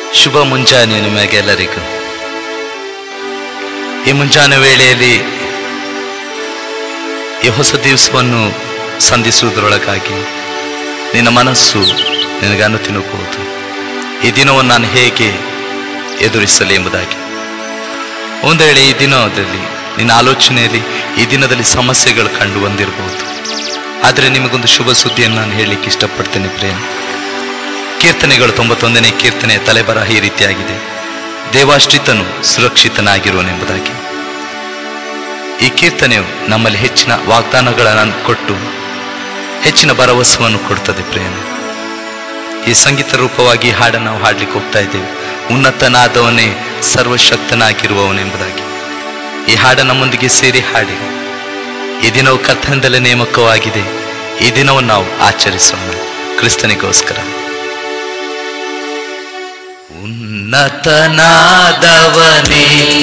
ಶುಭ ಮುಂಜಾನೆ ನಿಮಗೆಲ್ಲರಿಗೂ ಈ ಮುಂಜಾನೆ ವೇಳೆಯಲ್ಲಿ ಈ ಹೊಸ ದಿವಸವನ್ನು ಸಂಧಿಸುವುದರೊಳಗಾಗಿ ನಿನ್ನ ಮನಸ್ಸು ನಿನಗನ್ನು ತಿನ್ನುವುದು ಈ ದಿನವನ್ನು ನಾನು ಹೇಗೆ ಎದುರಿಸಲಿ ಎಂಬುದಾಗಿ ಒಂದು ವೇಳೆ ಈ ದಿನದಲ್ಲಿ ನಿನ್ನ ಆಲೋಚನೆಯಲ್ಲಿ ಈ ದಿನದಲ್ಲಿ ಸಮಸ್ಯೆಗಳು ಕಂಡು ಬಂದಿರಬಹುದು ಆದರೆ ನಿಮಗೊಂದು ಶುಭ ಸುದ್ದಿಯನ್ನು ನಾನು ಹೇಳಲಿಕ್ಕೆ ಇಷ್ಟಪಡ್ತೇನೆ ಪ್ರೇಮ ಕೀರ್ತನೆಗಳು ತೊಂಬತ್ತೊಂದನೇ ಕೀರ್ತನೆ ತಲೆಬರಹ ಈ ರೀತಿಯಾಗಿದೆ ದೇವಾಶ್ರಿತನು ಸುರಕ್ಷಿತನಾಗಿರುವನೆಂಬುದಾಗಿ ಈ ಕೀರ್ತನೆಯು ನಮ್ಮಲ್ಲಿ ಹೆಚ್ಚಿನ ವಾಗ್ದಾನಗಳನ್ನು ಕೊಟ್ಟು ಹೆಚ್ಚಿನ ಭರವಸೆಯನ್ನು ಕೊಡ್ತದೆ ಪ್ರೇಮ ಈ ಸಂಗೀತ ರೂಪವಾಗಿ ಈ ಹಾಡನ್ನು ನಾವು ಹಾಡ್ಲಿಕ್ಕೆ ಹೋಗ್ತಾ ಇದ್ದೇವೆ ಉನ್ನತನಾದವನೇ ಸರ್ವಶಕ್ತನಾಗಿರುವವನೆಂಬುದಾಗಿ ಈ ಹಾಡ ನಮ್ಮೊಂದಿಗೆ ಸೇರಿ ಹಾಡಿ ಈ ದಿನವು ಕರ್ತನದಲ್ಲೇ ನೇಮಕವಾಗಿದೆ ಈ ದಿನವನ್ನು ನಾವು ಆಚರಿಸೋಣ ಕ್ರಿಸ್ತನಿಗೋಸ್ಕರ ಉನ್ನತನಾದವನೇ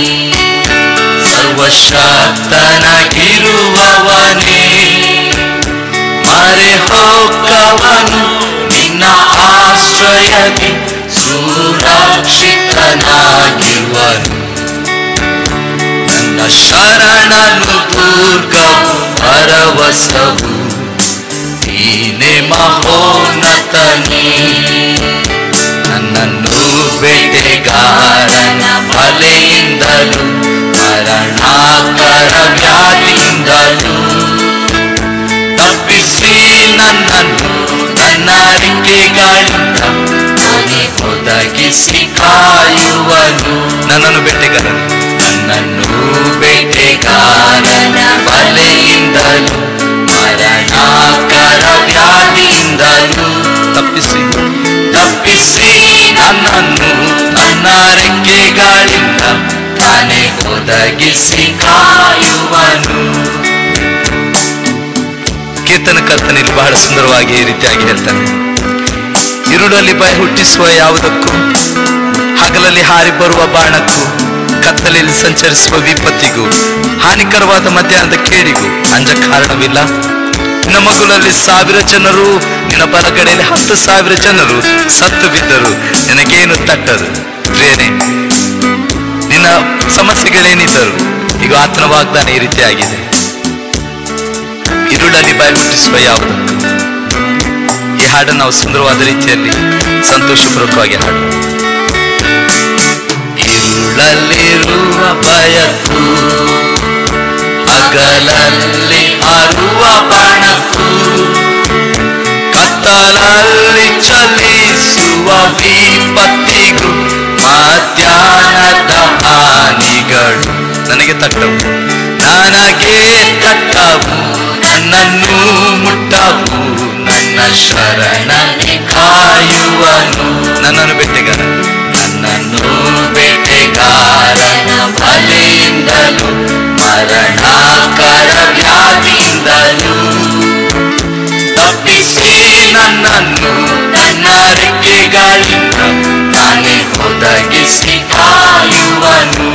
ಸರ್ವಶಕ್ತನಾಗಿರುವವನೇ ಮರೆ ಹೋಗವನು ನಿನ್ನ ಆಶ್ರಯದಿ ಸುರಕ್ಷಿತನಾಗಿರುವನು ನನ್ನ ಶರಣನು ದುರ್ಗವು ಭರವಸವು ನೀನೆ ಮಹೋನ್ನತನೇ ನನ್ನನ್ನು ಬೇಟೆಗಾರನ ಬಲೆಯಿಂದಲೂ ಮರಣಾಕರ ವ್ಯಾಧಿಯಿಂದಲೂ ತಪ್ಪಿಸಿ ನನ್ನನ್ನು ನನ್ನ ರೆಕ್ಕೆಗಳಿಂದ ಕೊನೆ ಒದಗಿಸಿ ಕಾಯುವನು ನನ್ನನ್ನು ಬೇಟೆಗಾರನು ನನ್ನನ್ನು ಬೇಟೆಗಾರನ ಬಲೆಯಿಂದಲೂ ಮರಣಾಕರ ವ್ಯಾಧಿಯಿಂದಲೂ ತಪ್ಪಿಸಿ ತಪ್ಪಿಸಿ ನನ್ನನ್ನು ನನ್ನ ರೆಕ್ಕೆಗಳಿಂದ ತಾನೇ ಒದಗಿಸಿ ಕಾಯುವನು ಕೀರ್ತನಕರ್ತನಲ್ಲಿ ಬಹಳ ಸುಂದರವಾಗಿ ಈ ರೀತಿಯಾಗಿ ಹೇಳ್ತಾನೆ ಇರುಳಲ್ಲಿ ಭಯ ಹುಟ್ಟಿಸುವ ಯಾವುದಕ್ಕೂ ಹಗಲಲ್ಲಿ ಹಾರಿ ಬರುವ ಬಾಣಕ್ಕೂ ಕತ್ತಲೆಯಲ್ಲಿ ಸಂಚರಿಸುವ ವಿಪತ್ತಿಗೂ ಹಾನಿಕರವಾದ ಮಧ್ಯಾಹ್ನದ ಕೇಡಿಗೂ ಅಂಜ ಕಾರಣವಿಲ್ಲ ನಿನ್ನ ಮಗುಲಲ್ಲಿ ಸಾವಿರ ಜನರು ನಿನ್ನ ಬಲಗಡೆಯಲ್ಲಿ ಹತ್ತು ಸಾವಿರ ಜನರು ಸತ್ತು ಬಿದ್ದರು ನಿನಗೇನು ತಟ್ಟದು ಪ್ರೇರಣೆ ನಿನ್ನ ಸಮಸ್ಯೆಗಳೇನಿದ್ದರು ಈಗ ಆತನ ವಾಗ್ದಾನ ಈ ರೀತಿಯಾಗಿದೆ ಇರುಳಲ್ಲಿ ಬಾಯಿ ಹುಟ್ಟಿಸುವ ಯಾವುದಕ್ಕೂ ಈ ಹಾಡನ್ನು ನಾವು ಸುಂದರವಾದ ರೀತಿಯಲ್ಲಿ ಸಂತೋಷಪೂರ್ವಕವಾಗಿ ಹಾಡು ಇರುಳಲ್ಲಿರುವ ಭಯಕ್ಕೂ ಹಗಲಲ್ಲಿ ಹಾರುವ ಬಾಣಕ್ಕೂ ಕತ್ತಲಲ್ಲಿ ಚಲಿಸುವ ವಿಪತ್ತಿಗೂ ಮಧ್ಯಾಹ್ನದ ಹಾನಿಗಳು ನನಗೆ ತಟ್ಟವು ನನಗೆ ತಟ್ಟವು ನನ್ನನ್ನು ಮುಟ್ಟವು ನನ್ನ ಶರಣನೆ ಕಾಯುವನು ನನ್ನನ್ನು ಬೆಟ್ಟೆಗಾರ ನನ್ನನ್ನು ಬೆಟ್ಟೆಗಾರನ ಬಲೆಯಿಂದಲೂ ಮರಣಾಕರ ವ್ಯಾಧಿಯಿಂದಲೂ ತಪ್ಪಿಸಿ ನನ್ನನ್ನು ನನ್ನ ರೆಕ್ಕೆಗಳಿಂದ ತಾನೇ ಒದಗಿಸಿ ಕಾಯುವನು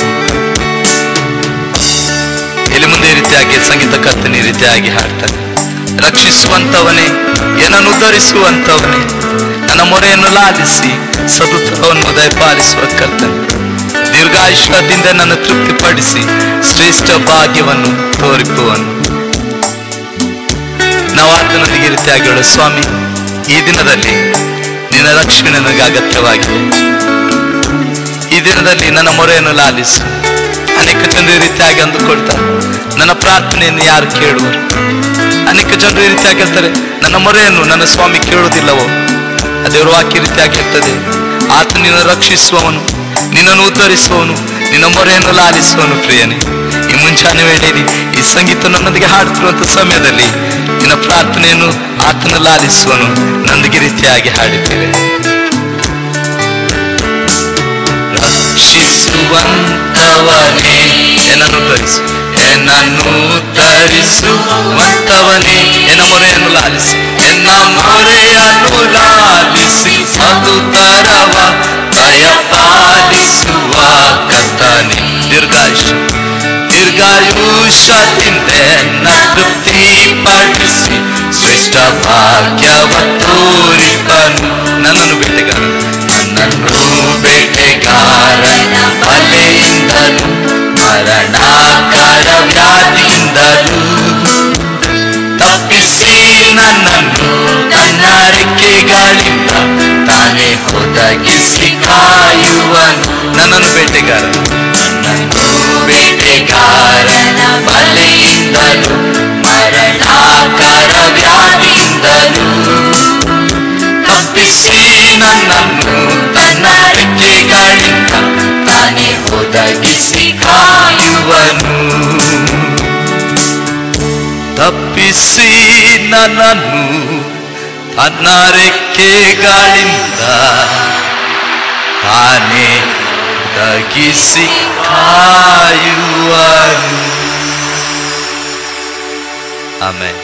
ಇಲ್ಲಿ ಮುಂದೆ ಈ ರೀತಿಯಾಗಿ ಸಂಗೀತ ಕರ್ತನೆ ಈ ರೀತಿಯಾಗಿ ಹಾಡ್ತಾನೆ ರಕ್ಷಿಸುವಂತವನೇ ಏನನ್ನು ಉದ್ಧರಿಸುವಂತವನೇ ನನ್ನ ಮೊರೆಯನ್ನು ಲಾಲಿಸಿ ಸದುತ್ತರವನ್ನು ದಯಪಾಲಿಸುವ ಕರ್ತನೆ ದೀರ್ಘಾಯುಷ್ಯದಿಂದ ನನ್ನ ತೃಪ್ತಿಪಡಿಸಿ ಶ್ರೇಷ್ಠ ಭಾಗ್ಯವನ್ನು ತೋರಿಪುವನು ನಾವು ಆತನೊಂದಿಗೆ ಈ ರೀತಿಯಾಗಿ ಹೇಳೋ ಸ್ವಾಮಿ ಈ ದಿನದಲ್ಲಿ ನಿನ್ನ ರಕ್ಷಣೆ ನನಗೆ ಅಗತ್ಯವಾಗಿದೆ ಈ ದಿನದಲ್ಲಿ ನನ್ನ ಮೊರೆಯನ್ನು ಲಾಲಿಸು ಅನೇಕ ಜನರು ಈ ರೀತಿಯಾಗಿ ಅಂದುಕೊಳ್ತಾರೆ ನನ್ನ ಪ್ರಾರ್ಥನೆಯನ್ನು ಯಾರು ಕೇಳುವರು ಅನೇಕ ಜನರು ಈ ರೀತಿಯಾಗಿ ಹೇಳ್ತಾರೆ ನನ್ನ ಮೊರೆಯನ್ನು ನನ್ನ ಸ್ವಾಮಿ ಕೇಳುವುದಿಲ್ಲವೋ ಅದೇವರು ವಾಕ್ಯ ಈ ರೀತಿಯಾಗಿ ಇರ್ತದೆ ಆತ ನಿನ್ನ ರಕ್ಷಿಸುವವನು ನಿನ್ನನ್ನು ಉದ್ಧರಿಸುವವನು ನಿನ್ನ ಮೊರೆಯನ್ನು ಲಾಲಿಸುವನು ಪ್ರಿಯನೇ ಈ ಮುಂಜಾನೆ ವೇಳೆಯಲ್ಲಿ ಈ ಸಂಗೀತ ನನ್ನೊಂದಿಗೆ ಹಾಡುತ್ತಿರುವಂತ ಸಮಯದಲ್ಲಿ ನಿನ್ನ ಪ್ರಾರ್ಥನೆಯನ್ನು ಆತನ ಲಾಲಿಸುವನು ನನ್ನೊಂದಿಗೆ ಈ ರೀತಿಯಾಗಿ ಹಾಡಿದ್ದೇವೆ ರಕ್ಷಿಸುವಂತವನೇ ಏನನ್ನು ಧರಿಸು ಏನನ್ನು ಧರಿಸುವಂತವನೇ ಎನ್ನ ಮೊರೆಯನ್ನು ಲಾಲಿಸಿ ಎನ್ನ ಮೊರೆಯನ್ನು ಲಾಲಿಸಿ ಸದುತರವ ದಯಪಾಲಿಸುವ ಕರ್ತನೆ ದೀರ್ಘಾಯುಷ ದೀರ್ಘಾಯುಷದಿಂದ ಎನ್ನ ತೃಪ್ತಿ ಪಡಿಸಿ ಶ್ರೇಷ್ಠ ಭಾಗ್ಯವ ತೋರಿಪನು ನನ್ನನ್ನು ಬೇಟೆಗಾರ ನನ್ನನ್ನು ತನ್ನ ರೆಕ್ಕೆಗಳಿಂದ ತಾನೇ ಒದಗಿಸಿ ಕಾಯುವನು ನನ್ನನ್ನು ಬೇಟೆಗಾರ ನನ್ನನ್ನು ಬೇಟೆಗಾರನ ಬಲೆಯಿಂದಲೂ ಮರಣಾಕರ ವ್ಯಾಧಿಯಿಂದಲೂ ತಪ್ಪಿಸಿ ನನ್ನನ್ನು ತನ್ನ ರೆಕ್ಕೆಗಳಿಂದ ತಾನೇ ಒದಗಿಸಿ ಕಾಯುವನು ತಪ್ಪಿಸಿ ನನ್ನನ್ನು ತನ್ನ ರೆಕ್ಕೆಗಳಿಂದ ತಾನೇ ಒದಗಿಸಿ ಕಾಯುವನು ಆಮೇಲೆ